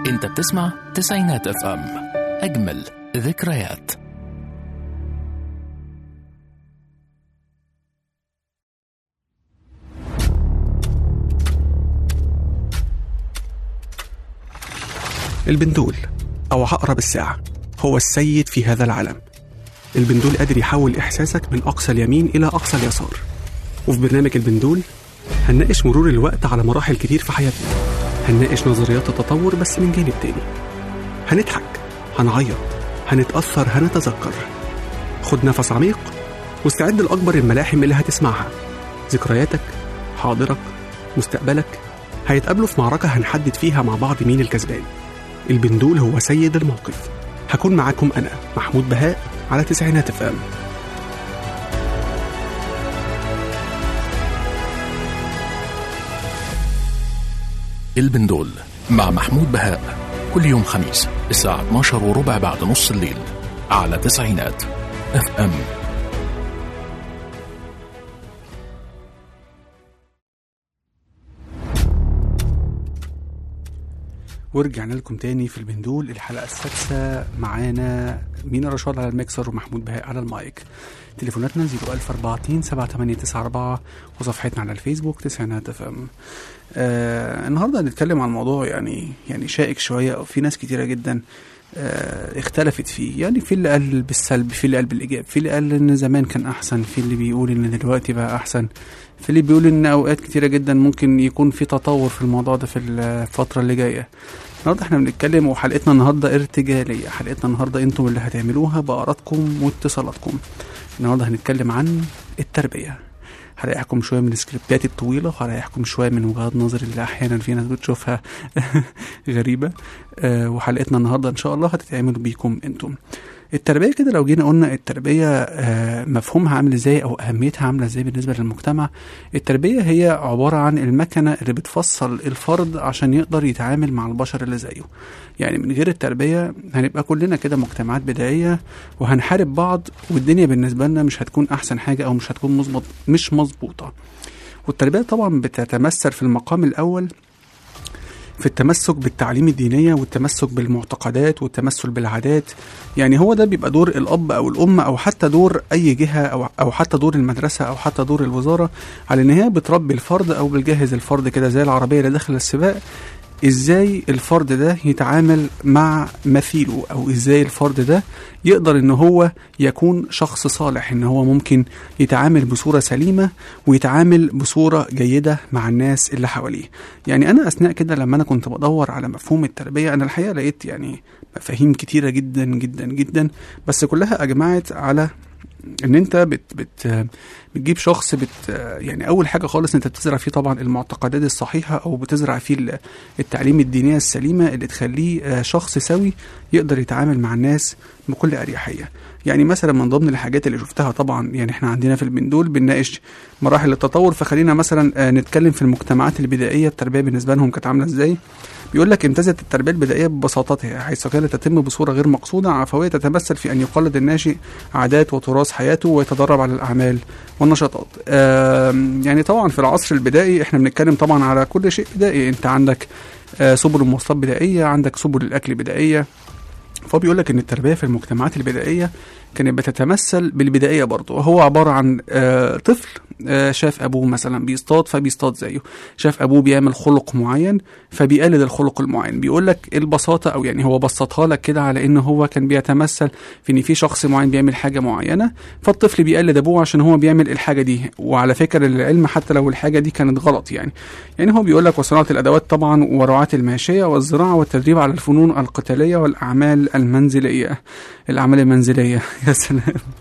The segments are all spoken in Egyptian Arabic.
انت بتسمع تسعينات اف ام اجمل ذكريات البندول أو عقرب الساعة هو السيد في هذا العالم البندول قادر يحول إحساسك من أقصى اليمين إلى أقصى اليسار وفي برنامج البندول هنناقش مرور الوقت على مراحل كتير في حياتنا هنناقش نظريات التطور بس من جانب تاني هنضحك هنعيط هنتأثر هنتذكر خد نفس عميق واستعد لأكبر الملاحم اللي هتسمعها ذكرياتك حاضرك مستقبلك هيتقابلوا في معركة هنحدد فيها مع بعض مين الكسبان البندول هو سيد الموقف هكون معاكم أنا محمود بهاء على تسعينات فام البندول مع محمود بهاء كل يوم خميس الساعة 12 وربع بعد نص الليل على تسعينات اف ام ورجعنا لكم تاني في البندول الحلقة السادسة معانا مينا رشاد على الميكسر ومحمود بهاء على المايك تليفوناتنا 01042 7894 وصفحتنا على الفيسبوك تسعينات اف ام آه النهارده هنتكلم عن موضوع يعني يعني شائك شوية او في ناس كتيرة جدا آه اختلفت فيه يعني في اللي قال بالسلب في اللي قال بالايجاب في اللي قال ان زمان كان احسن في اللي بيقول ان دلوقتي بقى احسن في اللي بيقول ان اوقات كتيرة جدا ممكن يكون في تطور في الموضوع ده في الفترة اللي جاية النهارده احنا بنتكلم وحلقتنا النهارده ارتجاليه حلقتنا النهارده انتم اللي هتعملوها بارادكم واتصالاتكم النهارده هنتكلم عن التربيه هريحكم شويه من السكريبتات الطويله وهريحكم شويه من وجهات نظر اللي احيانا في ناس بتشوفها غريبه أه وحلقتنا النهارده ان شاء الله هتتعمل بيكم انتم التربيه كده لو جينا قلنا التربيه آه، مفهومها عامل ازاي او اهميتها عامله ازاي بالنسبه للمجتمع التربيه هي عباره عن المكنه اللي بتفصل الفرد عشان يقدر يتعامل مع البشر اللي زيه يعني من غير التربيه هنبقى كلنا كده مجتمعات بدائيه وهنحارب بعض والدنيا بالنسبه لنا مش هتكون احسن حاجه او مش هتكون مظبط مش مظبوطه والتربيه طبعا بتتمثل في المقام الاول في التمسك بالتعليم الدينية والتمسك بالمعتقدات والتمثل بالعادات يعني هو ده بيبقى دور الأب أو الأم أو حتى دور أي جهة أو, أو حتى دور المدرسة أو حتى دور الوزارة على إن هي بتربي الفرد أو بتجهز الفرد كده زي العربية اللي داخل السباق ازاي الفرد ده يتعامل مع مثيله او ازاي الفرد ده يقدر ان هو يكون شخص صالح ان هو ممكن يتعامل بصوره سليمه ويتعامل بصوره جيده مع الناس اللي حواليه يعني انا اثناء كده لما انا كنت بدور على مفهوم التربيه انا الحقيقه لقيت يعني مفاهيم كتيره جدا جدا جدا بس كلها اجمعت على ان انت بت بت بتجيب شخص بت يعني اول حاجه خالص انت بتزرع فيه طبعا المعتقدات الصحيحه او بتزرع فيه ال- التعليم الدينيه السليمه اللي تخليه آه، شخص سوي يقدر يتعامل مع الناس بكل اريحيه يعني مثلا من ضمن الحاجات اللي شفتها طبعا يعني احنا عندنا في البندول بنناقش مراحل التطور فخلينا مثلا آه، نتكلم في المجتمعات البدائيه التربيه بالنسبه لهم كانت عامله ازاي بيقول لك امتازت التربيه البدائيه ببساطتها حيث كانت تتم بصوره غير مقصوده عفويه تتمثل في ان يقلد الناشئ عادات وتراث حياته ويتدرب على الاعمال والنشاطات آم، يعني طبعا في العصر البدائي احنا بنتكلم طبعا على كل شيء بدائي انت عندك آه، سبل المواصلات بدائيه عندك سبل الاكل بدائيه فهو بيقول لك ان التربيه في المجتمعات البدائيه كانت بتتمثل بالبدائيه برضه وهو عباره عن آه، طفل آه، شاف ابوه مثلا بيصطاد فبيصطاد زيه شاف ابوه بيعمل خلق معين فبيقلد الخلق المعين بيقول لك البساطه او يعني هو بسطها لك كده على ان هو كان بيتمثل في ان في شخص معين بيعمل حاجه معينه فالطفل بيقلد ابوه عشان هو بيعمل الحاجه دي وعلى فكره للعلم حتى لو الحاجه دي كانت غلط يعني يعني هو بيقول لك وصناعه الادوات طبعا ورعاة الماشيه والزراعه والتدريب على الفنون القتاليه والاعمال المنزليه الاعمال المنزليه يا سلام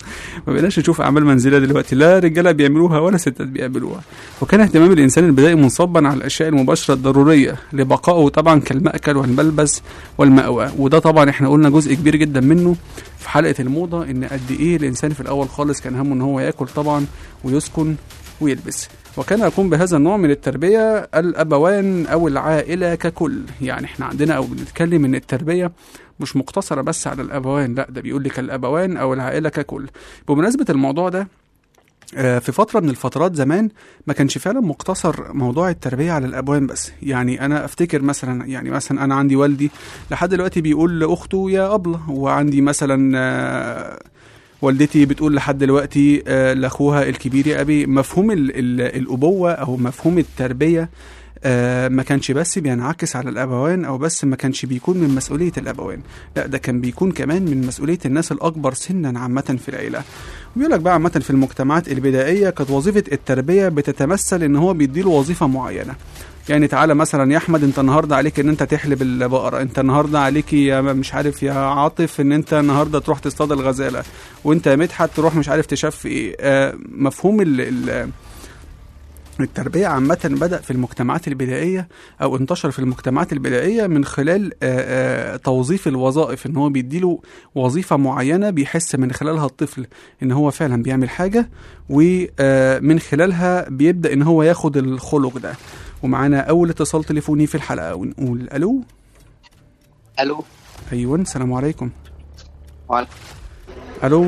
ما بقيناش نشوف اعمال منزليه دلوقتي لا رجاله بيعملوها ولا ستات بيعملوها وكان اهتمام الانسان البدائي منصبا على الاشياء المباشره الضروريه لبقائه طبعا كالمأكل والملبس والمأوى وده طبعا احنا قلنا جزء كبير جدا منه في حلقه الموضه ان قد ايه الانسان في الاول خالص كان همه ان هو ياكل طبعا ويسكن ويلبس وكان يقوم بهذا النوع من التربية الأبوان أو العائلة ككل يعني احنا عندنا أو بنتكلم إن التربية مش مقتصرة بس على الأبوان لا ده بيقول لك الأبوان أو العائلة ككل بمناسبة الموضوع ده آه، في فترة من الفترات زمان ما كانش فعلا مقتصر موضوع التربية على الأبوان بس يعني أنا أفتكر مثلا يعني مثلا أنا عندي والدي لحد دلوقتي بيقول لأخته يا أبلة وعندي مثلا آه، والدتي بتقول لحد دلوقتي آه، لاخوها الكبير يا ابي مفهوم ال ال الابوه او مفهوم التربيه آه، ما كانش بس بينعكس على الابوان او بس ما كانش بيكون من مسؤوليه الابوان لا ده كان بيكون كمان من مسؤوليه الناس الاكبر سنا عامه في العيله وبيقول لك بقى عامه في المجتمعات البدائيه كانت وظيفه التربيه بتتمثل ان هو بيديله وظيفه معينه يعني تعالى مثلا يا احمد انت النهارده عليك ان انت تحلب البقره انت النهارده عليك يا مش عارف يا عاطف ان انت النهارده تروح تصطاد الغزاله وانت يا مدحت تروح مش عارف تشف ايه آه مفهوم ال ال التربية عامة بدأ في المجتمعات البدائية أو انتشر في المجتمعات البدائية من خلال آه، آه، توظيف الوظائف إن هو بيديله وظيفة معينة بيحس من خلالها الطفل إن هو فعلا بيعمل حاجة ومن خلالها بيبدأ إن هو ياخد الخلق ده ومعانا أول اتصال تليفوني في الحلقة ونقول ألو الو أيوة السلام عليكم وعلى- ألو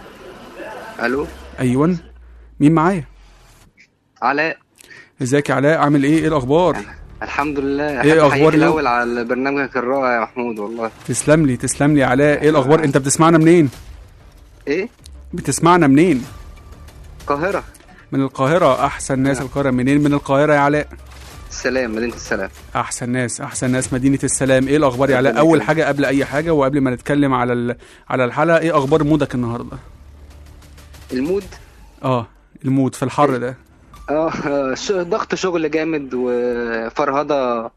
الو أيوة مين معايا علاء ازيك يا علاء عامل ايه ايه الاخبار الحمد لله إيه أحب أخبار أحييك اليوم؟ الاول على برنامجك الرائع يا محمود والله تسلم لي تسلم لي يا علاء ايه الاخبار انت بتسمعنا منين ايه بتسمعنا منين القاهره من القاهرة أحسن ناس القاهرة منين من القاهرة يا علاء السلام مدينه السلام أحسن ناس أحسن ناس مدينة السلام إيه الأخبار يا علاء ربنا أول يكرمك. حاجة قبل أي حاجة وقبل ما نتكلم على ال... على الحلقة إيه أخبار مودك النهاردة المود آه المود في الحر ده اه ش- ضغط شغل جامد وفرهضه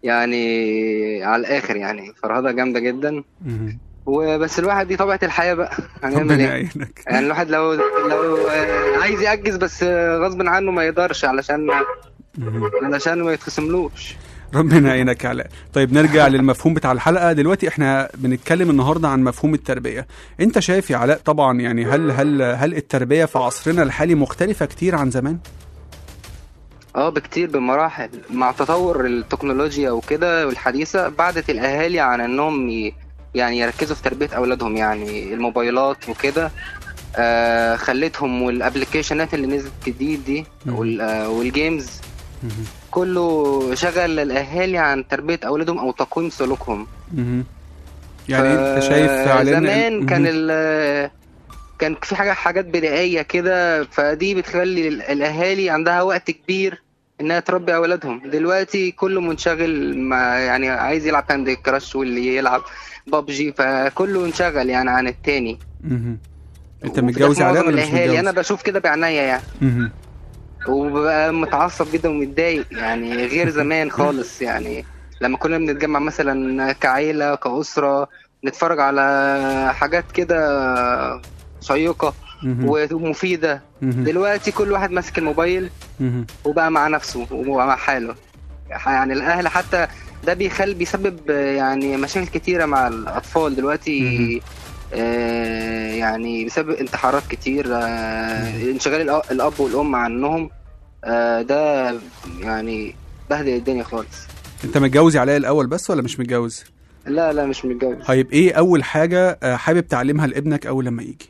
يعني على الاخر يعني فرهضه جامده جدا مهم. وبس الواحد دي طبيعه الحياه بقى هنعمل ربنا ايه يعينك يعني الواحد لو لو آه، عايز يأجز بس آه، غصب عنه ما يقدرش علشان مهم. علشان ما يتخصملوش ربنا يعينك يا علاء طيب نرجع للمفهوم بتاع الحلقة دلوقتي احنا بنتكلم النهاردة عن مفهوم التربية انت شايف يا علاء طبعا يعني هل هل هل التربية في عصرنا الحالي مختلفة كتير عن زمان اه بكتير بمراحل مع تطور التكنولوجيا وكده والحديثة بعدت الأهالي عن إنهم ي... يعني يركزوا في تربية أولادهم يعني الموبايلات وكده آه خلتهم والابلكيشنات اللي نزلت جديد دي مم. وال... آه والجيمز مهم. كله شغل الأهالي عن تربية أولادهم أو تقويم سلوكهم مهم. يعني انت شايف على إن- زمان كان مهم. ال كان في حاجة حاجات بدائية كده فدي بتخلي ال- الأهالي عندها وقت كبير إنها تربي أولادهم دلوقتي كله منشغل مع يعني عايز يلعب كاندي كراش واللي يلعب بابجي فكله انشغل يعني عن التاني مهم. انت وده متجوز في يا علاء معظم ولا مش الأهالي أنا متجوز؟ بشوف كده بعناية يعني مهم. وببقى متعصب جدا ومتضايق يعني غير زمان خالص يعني لما كنا بنتجمع مثلا كعيلة كأسرة نتفرج على حاجات كده شيقة مهم. ومفيدة مهم. دلوقتي كل واحد ماسك الموبايل مهم. وبقى مع نفسه وبقى مع حاله يعني الأهل حتى ده بيخلي بيسبب يعني مشاكل كتيرة مع الأطفال دلوقتي آه يعني بسبب انتحارات كتير آه انشغال الأ- الأب والأم عنهم آه ده يعني بهدل الدنيا خالص انت متجوز يا علاء الاول بس ولا مش متجوز؟ لا لا مش متجوز طيب ايه اول حاجة آه، حابب تعلمها لابنك اول لما يجي؟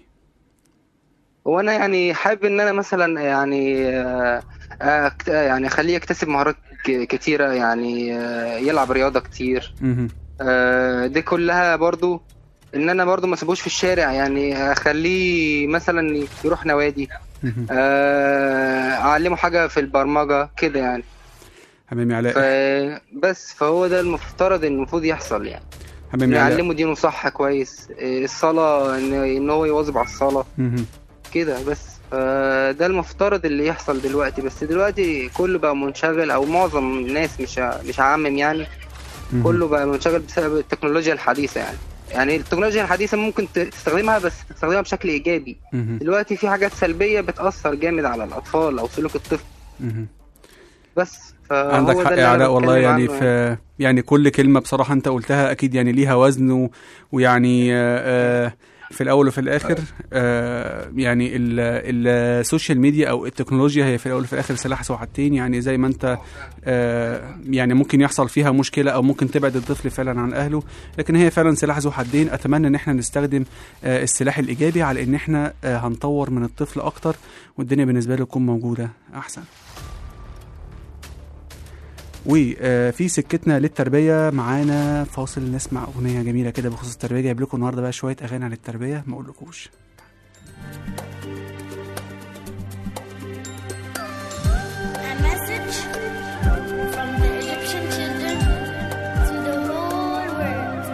هو انا يعني حابب ان انا مثلا يعني آه، آه، أكت- يعني اخليه يكتسب مهارات ك- كتيره يعني آه، يلعب رياضه كتير مهم. آه، دي كلها برضو ان انا برضو ما اسيبوش في الشارع يعني اخليه مثلا يروح نوادي مهم. آه، اعلمه حاجه في البرمجه كده يعني حبيبي يا علاء فبس فهو ده المفترض ان المفروض يحصل يعني حبيبي يا علاء نعلمه دينه صح كويس آه، الصلاه ان إن هو يواظب على الصلاه مهم. كده بس فده المفترض اللي يحصل دلوقتي بس دلوقتي كله بقى منشغل او معظم الناس مش ه- مش هعمم يعني مهم. كله بقى منشغل بسبب التكنولوجيا الحديثة يعني يعني التكنولوجيا الحديثة ممكن ت- تستخدمها بس تستخدمها بشكل ايجابي مهم. دلوقتي في حاجات سلبية بتأثر جامد على الأطفال أو سلوك الطفل مهم. بس فهو عندك ده حق اللي يا أنا علاء والله بتكلم يعني عنه في يعني كل كلمة بصراحة أنت قلتها أكيد يعني ليها وزن و... ويعني آه آه في الاول وفي الاخر آه يعني ال- ال- السوشيال ميديا او التكنولوجيا هي في الاول وفي الاخر سلاح ذو حدين يعني زي ما انت آه يعني ممكن يحصل فيها مشكله او ممكن تبعد الطفل فعلا عن اهله لكن هي فعلا سلاح ذو حدين اتمنى ان احنا نستخدم آه السلاح الايجابي على ان احنا آه هنطور من الطفل اكتر والدنيا بالنسبه له تكون موجوده احسن وفي سكتنا للتربيه معانا فاصل نسمع اغنيه جميله كده بخصوص التربيه جايب لكم النهارده بقى شويه اغاني عن التربيه ما اقولكوش A message from the Egyptian children to the whole world.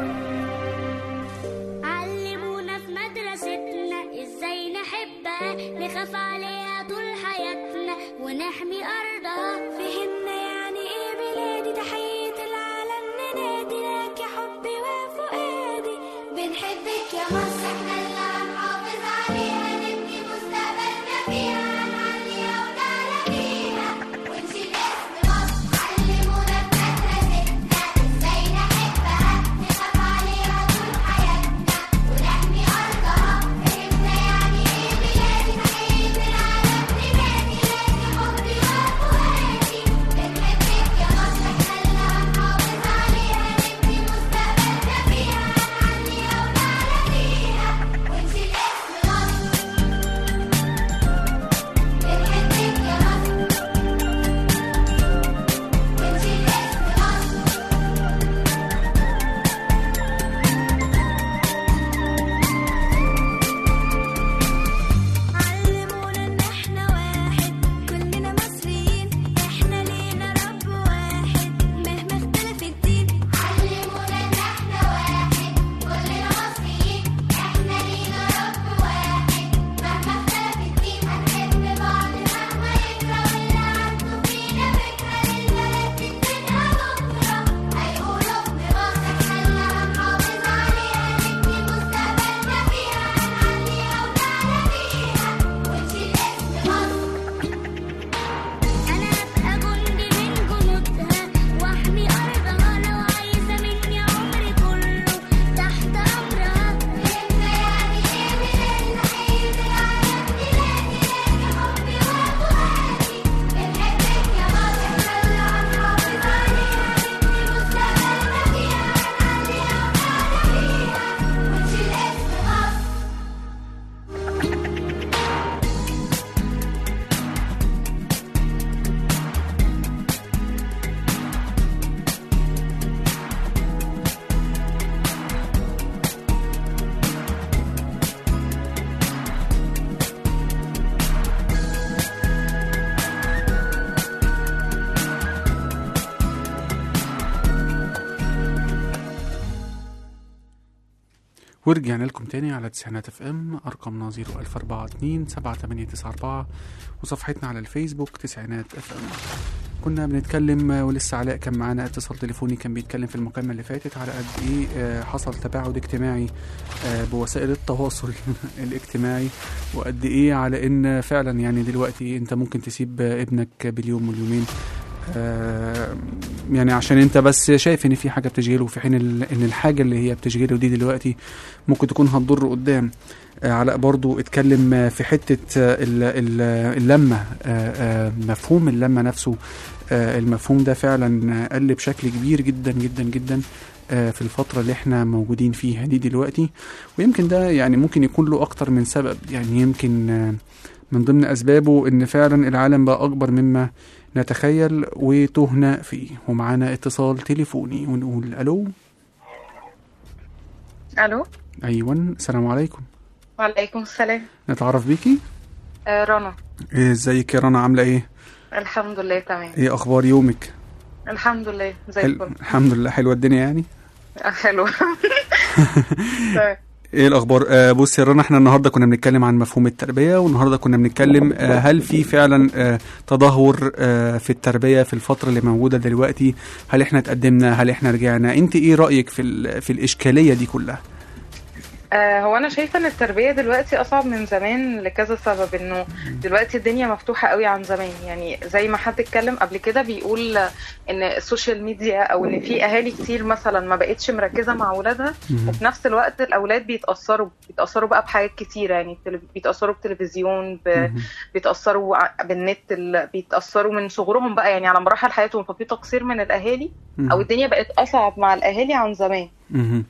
علمونا في مدرستنا ازاي نحبها نخاف عليها طول حياتنا ونحمي ارضها فهمنا يعني ايه بلادي تحية العالم ننادي لك يا حبي وفؤادي بنحبك يا مصر احنا اللي هنحافظ عليها نبني مستقبلنا فيها هنعليها ونعلى بيها ونشيل اسم مصر علمونا بمدرستنا ازاي نحبها نخاف عليها طول حياتنا ونحمي ارضها فهمنا يعني ايه بلادي تحية العالم ننادي لك يا حبي وفؤادي بنحبك يا مصر احنا اللي هنحافظ عليها نبني مستقبلنا فيها هنعليها ونعلى بيها ونشيل اسم مصر بنحبك يا مصر ونشيل اسم مصر علمونا ان احنا واحد كلنا مصريين احنا لينا رب واحد مهما اختلف الدين علمونا ان احنا واحد كلنا مصريين احنا لينا رب واحد مهما اختلف الدين هنحب بعض مهما يكره واللي عنده فينا فكرة للبلد تدينها بكرة هيقولوا ابن مصر احنا اللي هنحافظ عليها نبني مستقبلنا فيها هنعليها ونعلى بيها ونشيل اسم مصر أنا أبقى جندي من جنودها وأحمي أرضها لو عايزة مني عمري كله تحت أمرها فهمنا يعني إيه بلادي تحية العالم بلادي لك يا حبي وفؤادي بنحبك يا مصر إحنا اللي هنحافظ عليها نبني مستقبلنا فيها هنعليها ونعلى بيها ونشيل اسم مصر ورجعنا لكم تاني على تسعينات اف ام ارقامنا 01042 7894 وصفحتنا على الفيسبوك تسعينات اف ام كنا بنتكلم آه، ولسه علاء كان معانا اتصال تليفوني كان بيتكلم في المكالمه اللي فاتت على قد ايه آه، حصل تباعد اجتماعي آه، بوسائل التواصل الاجتماعي وقد ايه على ان فعلا يعني دلوقتي انت ممكن تسيب آه، ابنك باليوم واليومين آه، يعني عشان انت بس شايف ان في حاجه بتشغله في حين ال- ان الحاجه اللي هي بتشغله دي دلوقتي ممكن تكون هتضر قدام آه، علاء برضو اتكلم آه، في حته آه، ال- ال- اللمه آه، آه، مفهوم اللمه نفسه آه، المفهوم ده فعلا آه، قل بشكل كبير جدا جدا جدا آه، في الفترة اللي احنا موجودين فيها دي دلوقتي ويمكن ده يعني ممكن يكون له أكتر من سبب يعني يمكن آه، من ضمن أسبابه إن فعلا العالم بقى أكبر مما نتخيل وتهنا فيه ومعانا اتصال تليفوني ونقول ألو الو أيوة السلام عليكم وعليكم السلام نتعرف بيكي آه رنا إيه ازيك يا رنا عاملة ايه الحمد لله تمام ايه أخبار يومك الحمد لله زي حل... الفل الحمد لله حلوة الدنيا يعني آه، حلو تمام. ايه الاخبار آه بص يا رنا احنا النهارده كنا بنتكلم عن مفهوم التربيه والنهارده كنا بنتكلم آه هل في فعلا آه تدهور آه في التربيه في الفتره اللي موجوده دلوقتي هل احنا اتقدمنا هل احنا رجعنا انت ايه رايك في ال- في الاشكاليه دي كلها آه هو انا شايفه ان التربيه دلوقتي اصعب من زمان لكذا سبب انه دلوقتي الدنيا مفتوحه قوي عن زمان يعني زي ما حد اتكلم قبل كده بيقول ان السوشيال ميديا او ان في اهالي كتير مثلا ما بقتش مركزه مع اولادها مهم. وفي نفس الوقت الاولاد بيتاثروا بيتاثروا بقى بحاجات كتيره يعني التلف- بيتاثروا بتلفزيون ب... مهم. بيتاثروا ع- بالنت ال... بيتاثروا من صغرهم بقى يعني على مراحل حياتهم ففي تقصير من الاهالي او مهم. الدنيا بقت اصعب مع الاهالي عن زمان مهم.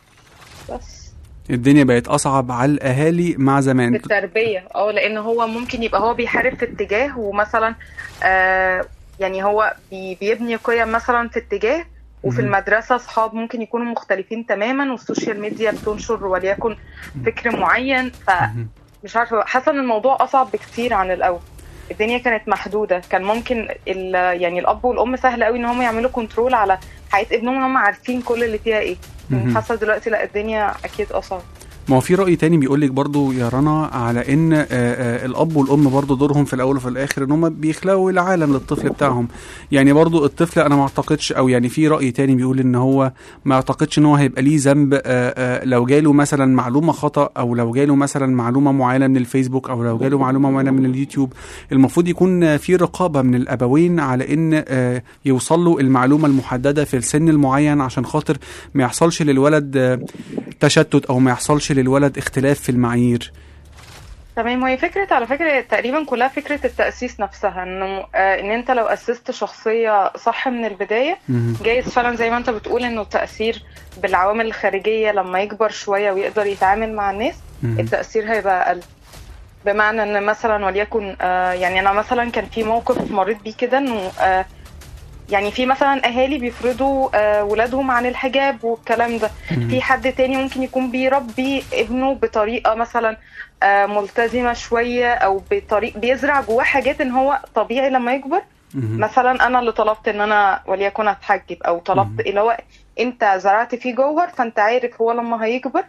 بس الدنيا بقت اصعب على الاهالي مع زمان بالتربيه اه لان هو ممكن يبقى هو بيحارب في اتجاه ومثلا آه يعني هو بي بيبني قيم مثلا في اتجاه وفي مهم. المدرسه اصحاب ممكن يكونوا مختلفين تماما والسوشيال ميديا بتنشر وليكن فكر معين مهم. فمش عارفه حاسه ان الموضوع اصعب بكتير عن الاول الدنيا كانت محدوده كان ممكن ال يعني الاب والام سهل قوي ان هم يعملوا كنترول على حياه ابنهم هم عارفين كل اللي فيها ايه مهم. حاسه دلوقتي لا الدنيا اكيد اصعب ما هو في رأي تاني بيقول لك برضو يا رنا على ان آه، آه، الاب والام برضو دورهم في الاول وفي الاخر ان هم بيخلقوا العالم للطفل بتاعهم يعني برضو الطفل انا ما اعتقدش او يعني في رأي تاني بيقول ان هو ما اعتقدش ان هو هيبقى ليه ذنب آه، آه، لو جاله مثلا معلومة خطأ او لو جاله مثلا معلومة معينة من الفيسبوك او لو جاله معلومة معينة من اليوتيوب المفروض يكون آه، في رقابة من الابوين على ان آه، يوصل له المعلومة المحددة في السن المعين عشان خاطر ما يحصلش للولد آه، تشتت او ما يحصلش للولد اختلاف في المعايير تمام وهي فكرة على فكرة تقريبا كلها فكرة التأسيس نفسها انه آه، ان انت لو أسست شخصية صح من البداية مهم. جايز فعلا زي ما انت بتقول انه التأثير بالعوامل الخارجية لما يكبر شوية ويقدر يتعامل مع الناس مهم. التأثير هيبقى أقل بمعنى ان مثلا وليكن آه، يعني انا مثلا كان في موقف مريت بيه كده انه آه، يعني في مثلا اهالي بيفرضوا آه، ولادهم عن الحجاب والكلام ده مهم. في حد تاني ممكن يكون بيربي ابنه بطريقه مثلا آه، ملتزمه شويه او بطريق بيزرع جواه حاجات ان هو طبيعي لما يكبر مهم. مثلا انا اللي طلبت ان انا وليكن اتحجب او مم. طلبت اللي هو انت زرعت فيه جوهر فانت عارف هو لما هيكبر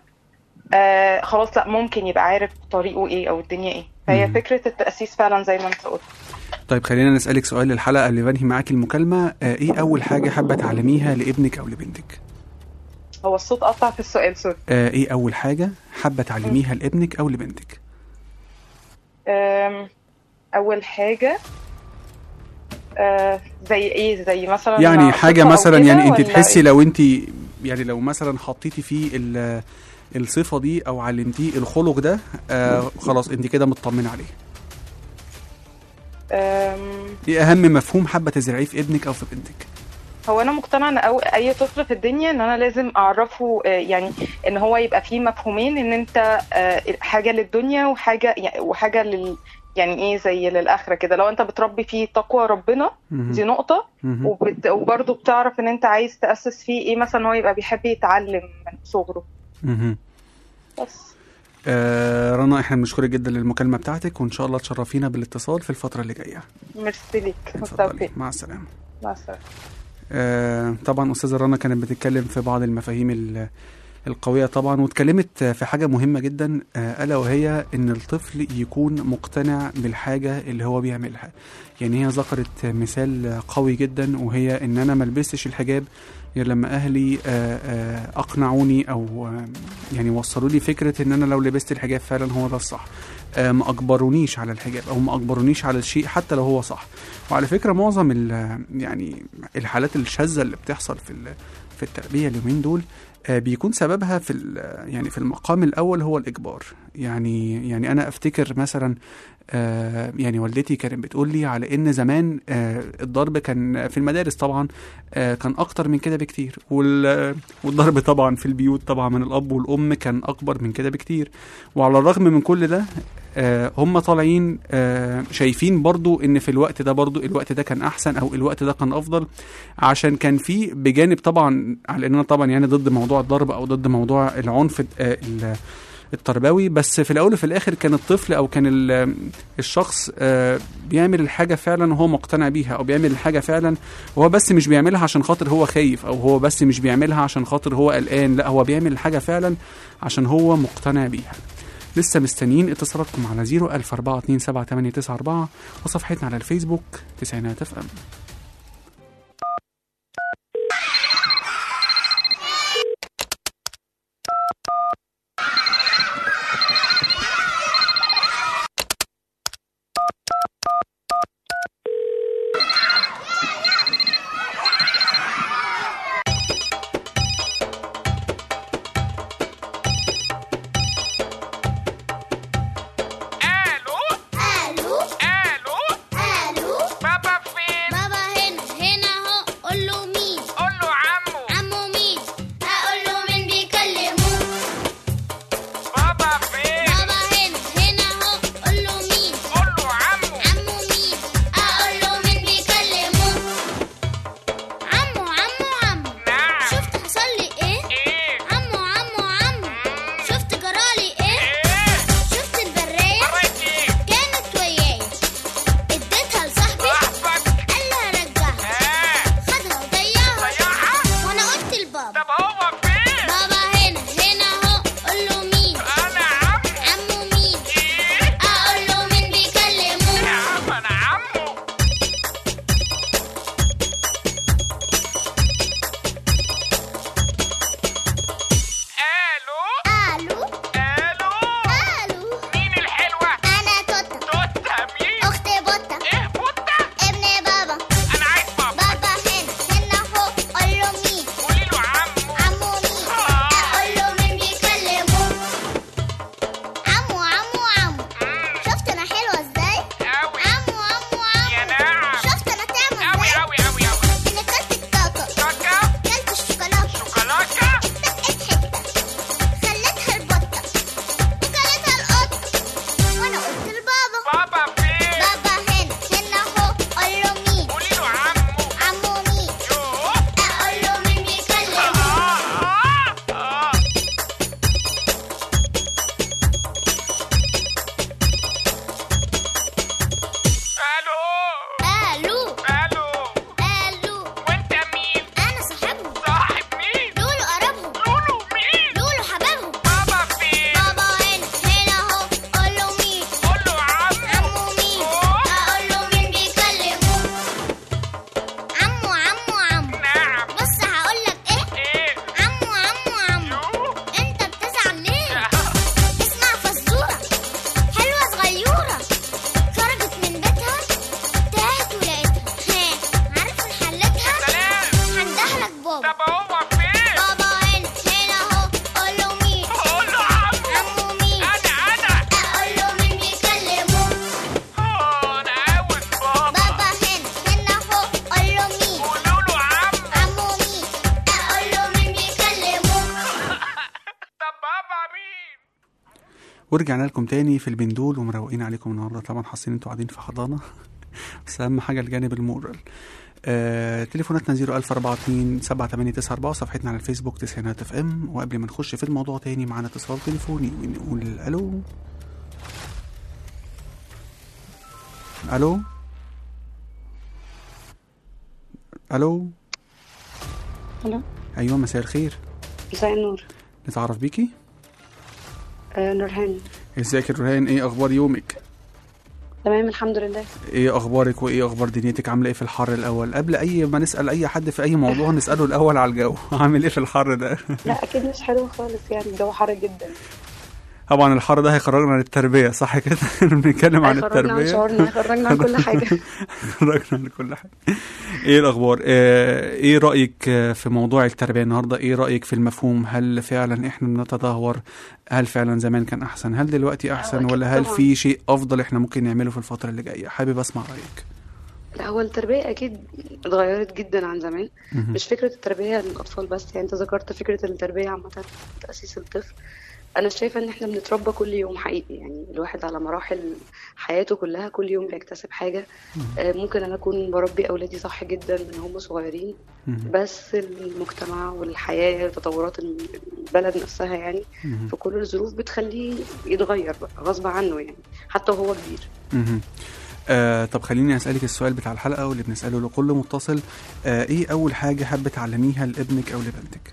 آه خلاص لا ممكن يبقى عارف طريقه ايه او الدنيا ايه فهي مم. فكره التاسيس فعلا زي ما انت قلت طيب خلينا نسألك سؤال للحلقة اللي بنهي معاكي المكالمة آه، ايه اول حاجة حابة تعلميها لابنك او لبنتك هو الصوت قطع في السؤال سوري آه، ايه اول حاجة حابة تعلميها لابنك او لبنتك آم، اول حاجه آه زي ايه زي مثلا يعني حاجة صفة أو مثلا كده يعني انت ولا تحسي إيه؟ لو انت يعني لو مثلا حطيتي فيه ال- الصفة دي او علمتيه الخلق ده آه خلاص انت كده مطمنة عليه آم، ايه اهم مفهوم حابة تزرعيه في ابنك او في بنتك هو انا مقتنعه ان أو اي طفل في الدنيا ان انا لازم اعرفه آه، يعني ان هو يبقى فيه مفهومين ان انت آه، حاجه للدنيا وحاجه يعني وحاجه لل يعني ايه زي للاخره كده لو انت بتربي فيه تقوى ربنا مهم. دي نقطه مهم. وبت... وبرضه بتعرف ان انت عايز تاسس فيه ايه مثلا هو يبقى بيحب يتعلم من صغره مهم. بس آه رنا احنا بنشكرك جدا للمكالمة بتاعتك وان شاء الله تشرفينا بالاتصال في الفترة اللي جاية ميرسي ليك اتفضلي بالتوفيق مع السلامة مع السلامه آه، طبعا استاذه رنا كانت بتتكلم في بعض المفاهيم ال- القويه طبعا واتكلمت في حاجه مهمه جدا آه، الا وهي ان الطفل يكون مقتنع بالحاجه اللي هو بيعملها يعني هي ذكرت مثال قوي جدا وهي ان انا ما لبستش الحجاب غير لما اهلي آه، آه، اقنعوني او آه، يعني وصلوا لي فكره ان انا لو لبست الحجاب فعلا هو ده الصح آه، ما اجبرونيش على الحجاب او ما اجبرونيش على الشيء حتى لو هو صح وعلى فكره معظم ال- يعني الحالات الشاذه اللي بتحصل في ال- في التربيه اليومين دول آه، بيكون سببها في ال- يعني في المقام الاول هو الاجبار يعني يعني انا افتكر مثلا آه، يعني والدتي كانت بتقول لي على ان زمان آه، الضرب كان في المدارس طبعا آه، كان اكتر من كده بكتير وال- والضرب طبعا في البيوت طبعا من الاب والام كان اكبر من كده بكتير وعلى الرغم من كل ده آه، هم طالعين آه، شايفين برضو ان في الوقت ده برضو الوقت ده كان احسن او الوقت ده كان افضل عشان كان في بجانب طبعا على ان انا طبعا يعني ضد موضوع الضرب او ضد موضوع العنف آه، ال- التربوي بس في الاول وفي الاخر كان الطفل او كان ال- الشخص آه، بيعمل الحاجه فعلا وهو مقتنع بيها او بيعمل الحاجه فعلا وهو بس مش بيعملها عشان خاطر هو خايف او هو بس مش بيعملها عشان خاطر هو قلقان لا هو بيعمل الحاجه فعلا عشان هو مقتنع بيها لسه مستنيين اتصالاتكم على 010427894 وصفحتنا على الفيسبوك تسعينات اف ام بابا طب هو فين بابا هنا هنا اهو قول له مين قول له عمو عمو مين انا انا اقول له مين بيكلمه اه انا عاوز بابا بابا هنا هنا اهو قول له مين قولوا له عمو عمو مين اقول له مين بيكلمه طب بابا مين ورجعنا لكم تاني في البندول ومروقين عليكم النهارده طبعا حاسين انتوا قاعدين في حضانه بس اهم حاجه الجانب المورال آه، تليفوناتنا 01042 7894 صفحتنا على الفيسبوك تسعينات اف ام وقبل ما نخش في الموضوع تاني معانا اتصال تليفوني ونقول الو الو الو الو ايوه مساء الخير مساء النور نتعرف بيكي آه نورهان ازيك يا ريهان ايه اخبار يومك تمام الحمد لله ايه اخبارك وايه اخبار دنيتك عامله ايه في الحر الاول قبل اي ما نسال اي حد في اي موضوع نساله الاول على الجو عامل ايه في الحر ده لا اكيد مش حلو خالص يعني الجو حر جدا طبعا الحر ده هيخرجنا عن التربيه صح كده بنتكلم عن خرجنا عن التربيه شعورنا خرجنا عن كل حاجه خرجنا عن كل حاجه ايه الاخبار آه، ايه رايك آه، في موضوع التربيه النهارده ايه رايك في المفهوم هل فعلا احنا بنتدهور هل فعلا زمان كان احسن هل دلوقتي احسن أكيد ولا هل طبعاً. في شيء افضل احنا ممكن نعمله في الفتره اللي جايه حابب اسمع رايك لا هو التربيه اكيد اتغيرت جدا عن زمان مهم. مش فكره التربيه للاطفال بس يعني انت ذكرت فكره التربيه عامه تاسيس الطفل انا شايفه ان احنا بنتربى كل يوم حقيقي يعني الواحد على مراحل حياته كلها كل يوم بيكتسب حاجه آه، ممكن انا اكون بربي اولادي صح جدا من هم صغيرين مهم. بس المجتمع والحياه تطورات البلد نفسها يعني مهم. في كل الظروف بتخليه يتغير بقى غصب عنه يعني حتى وهو كبير مهم. آه طب خليني اسالك السؤال بتاع الحلقه واللي بنساله لكل متصل آه ايه اول حاجه حابه تعلميها لابنك او لبنتك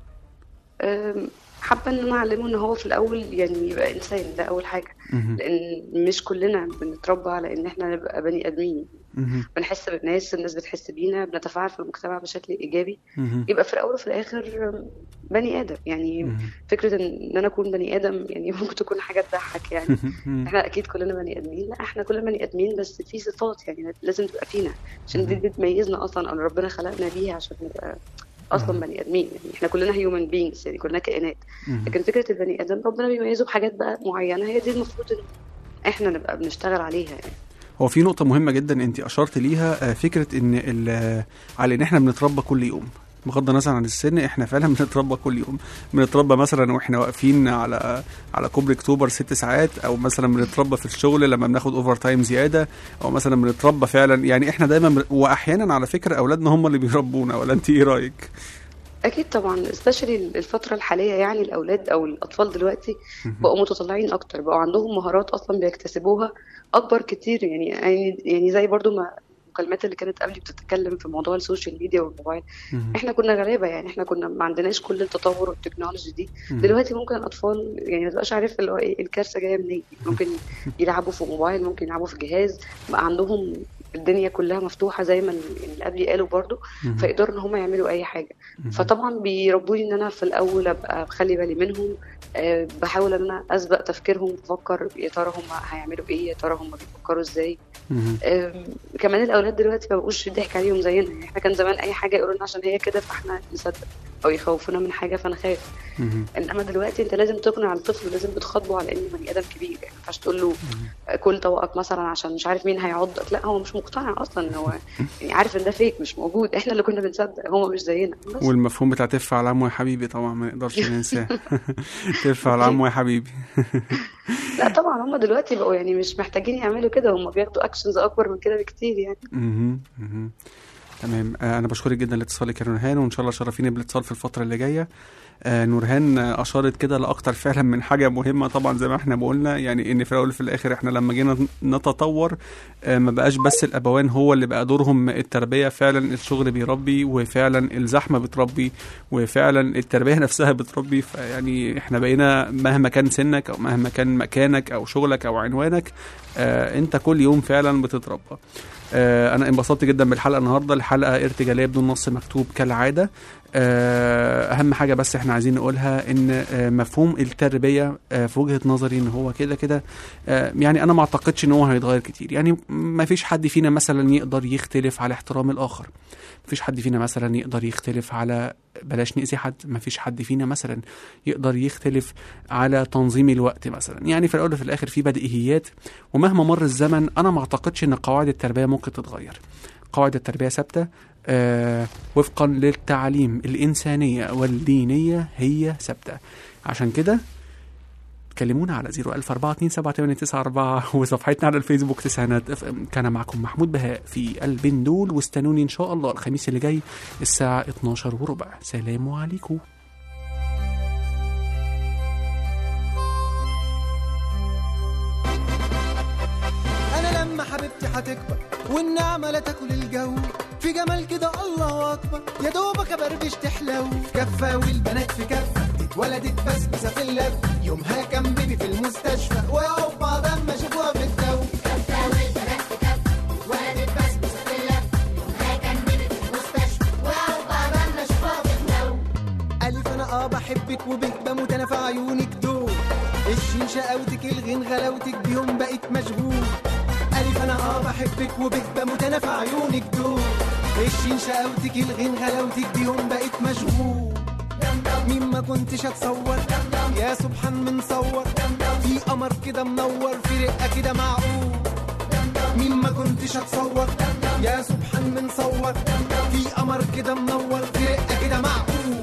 أم، حابة ان انا اعلمه ان هو في الاول يعني يبقى انسان ده اول حاجة مهم. لان مش كلنا بنتربى على ان احنا نبقى بني ادمين مهم. بنحس بالناس الناس بتحس بينا بنتفاعل في المجتمع بشكل ايجابي مهم. يبقى في الاول وفي الاخر أم، بني ادم يعني مهم. فكرة ان إن انا اكون بني ادم يعني ممكن تكون حاجة تضحك يعني مهم. احنا اكيد كلنا بني ادمين لا احنا كلنا بني ادمين بس في صفات يعني لازم تبقى فينا عشان دي مهم. بتميزنا اصلا او ربنا خلقنا بيها عشان نبقى اصلا مهم. بني ادمين يعني احنا كلنا هيومن بينجز يعني كلنا كائنات مهم. لكن فكره البني ادم ربنا بيميزه بحاجات بقى معينه هي دي المفروض ان احنا نبقى بنشتغل عليها يعني هو في نقطة مهمة جدا انت اشرت ليها آه، فكرة ان ال- آه، على ان احنا بنتربى كل يوم بغض النظر عن السن احنا فعلا بنتربى كل يوم بنتربى مثلا واحنا واقفين على على كوبري اكتوبر ست ساعات او مثلا بنتربى في الشغل لما بناخد اوفر تايم زياده او مثلا بنتربى فعلا يعني احنا دايما بن- واحيانا على فكره اولادنا هم اللي بيربونا ولا انت ايه رايك؟ اكيد طبعا سبيشالي الفتره الحاليه يعني الاولاد او الاطفال دلوقتي بقوا متطلعين اكتر بقوا عندهم مهارات اصلا بيكتسبوها اكبر كتير يعني يعني يعني زي برضو ما المكالمات اللي كانت قبلي بتتكلم في موضوع السوشيال ميديا والموبايل مهم. احنا كنا غلابه يعني احنا كنا ما عندناش كل التطور والتكنولوجي دي مهم. دلوقتي ممكن الاطفال يعني ما تبقاش عارف اللي هو ايه الكارثه جايه منين ممكن يلعبوا في موبايل ممكن يلعبوا في جهاز بقى عندهم الدنيا كلها مفتوحه زي ما اللي قبلي قالوا برضو مهم. فيقدروا ان هم يعملوا اي حاجه مهم. فطبعا بيربوني ان انا في الاول ابقى بخلي بالي منهم أه بحاول ان انا اسبق تفكيرهم بفكر يا ترى هم هيعملوا ايه يا ترى هم بيفكروا ازاي مهم. أم، كمان الاولاد دلوقتي ما بقوش ضحك عليهم زينا يعني احنا كان زمان اي حاجه يقولوا لنا عشان هي كده فاحنا نصدق او يخوفونا من حاجه فنخاف مهم. انما دلوقتي انت لازم تقنع الطفل لازم بتخاطبه على انه بني ادم كبير يعني ما ينفعش تقول له كل طبقك مثلا عشان مش عارف مين هيعضك لا هو مش مقتنع اصلا هو يعني عارف ان ده فيك مش موجود احنا اللي كنا بنصدق هما مش زينا بس والمفهوم بتاع تف على عمو يا حبيبي طبعا ما نقدرش ننساه تف على عمو يا حبيبي لا طبعا هما دلوقتي بقوا يعني مش محتاجين يعملوا كده هما بياخدوا اكشنز اكبر من كده بكتير يعني مهم. مهم. تمام آه، انا بشكرك جدا لاتصالك يا نورهان وان شاء الله شرفيني بالاتصال في الفتره اللي جايه آه، نورهان آه، اشارت كده لاكتر فعلا من حاجه مهمه طبعا زي ما احنا بقولنا يعني ان في الاول وفي الاخر احنا لما جينا نتطور آه، ما بقاش بس الابوان هو اللي بقى دورهم التربيه فعلا الشغل بيربي وفعلا الزحمه بتربي وفعلا التربيه نفسها بتربي فيعني احنا بقينا مهما كان سنك او مهما كان مكانك او شغلك او عنوانك آه، انت كل يوم فعلا بتتربى آه، انا انبسطت جدا بالحلقه النهارده الحلقه ارتجاليه بدون نص مكتوب كالعاده آه، اهم حاجه بس احنا عايزين نقولها ان آه، مفهوم التربيه آه، في وجهه نظري ان هو كده كده آه، يعني انا ما اعتقدش ان هو هيتغير كتير يعني ما فيش حد فينا مثلا يقدر يختلف على احترام الاخر ما فيش حد فينا مثلا يقدر يختلف على بلاش نأذي حد ما فيش حد فينا مثلا يقدر يختلف على تنظيم الوقت مثلا يعني في الاول وفي الاخر في بديهيات ومهما مر الزمن انا ما اعتقدش ان قواعد التربيه ممكن تتغير قواعد التربيه ثابته آه وفقا للتعاليم الانسانيه والدينيه هي ثابته عشان كده كلمونا على 004278994 وصفحتنا على الفيسبوك تسعينات اف ام كان معكم محمود بهاء في البندول واستنوني ان شاء الله الخميس اللي جاي الساعه 12 وربع سلام عليكم انا لما حبيبتي هتكبر والنعمة لا تاكل الجو في جمال كده الله اكبر يا دوبك ابربش تحلو كفة والبنات في كفة اتولدت بسبسة في اللف يومها كان بيبي في المستشفى وقعوا في بعض اما شافوها في الجو ألف أنا آه بحبك وبك بموت أنا في عيونك دول الشين شقاوتك الغين غلاوتك بيهم بقيت مشغول ألف أنا آه بحبك وبك بموت أنا في عيونك دول الشين شقاوتك الغين غلاوتك بيهم بقيت مشغول مين ما كنتش اتصور يا سبحان من صور في قمر كده منور في رقه كده معقول مين ما كنتش اتصور يا سبحان من صور في قمر كده منور في رقه كده معقول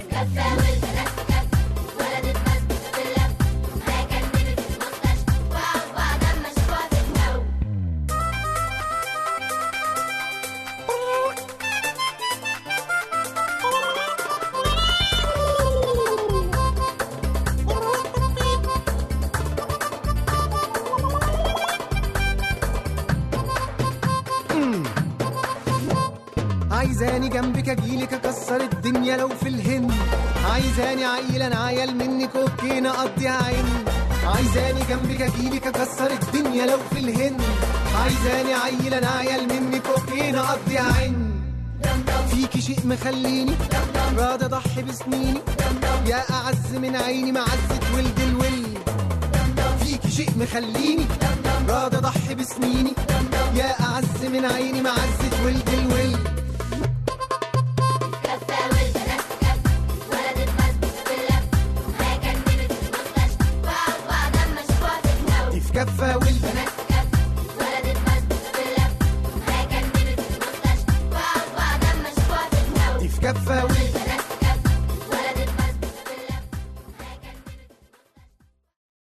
عايزاني جنبك اجيلك اكسر الدنيا لو في الهند عايزاني عيل انا عيل منك اوكي نقضيها عين عايزاني جنبك اجيلك اكسر الدنيا لو في الهند عايزاني عيل انا عيل منك اوكي نقضيها عين فيكي شيء مخليني راضي اضحي بسنيني يا اعز من عيني معزه ولد الول فيكي شيء مخليني راضي اضحي بسنيني يا اعز من عيني معزه ولد الول دي في كفه والبنات دي في كفه والبنات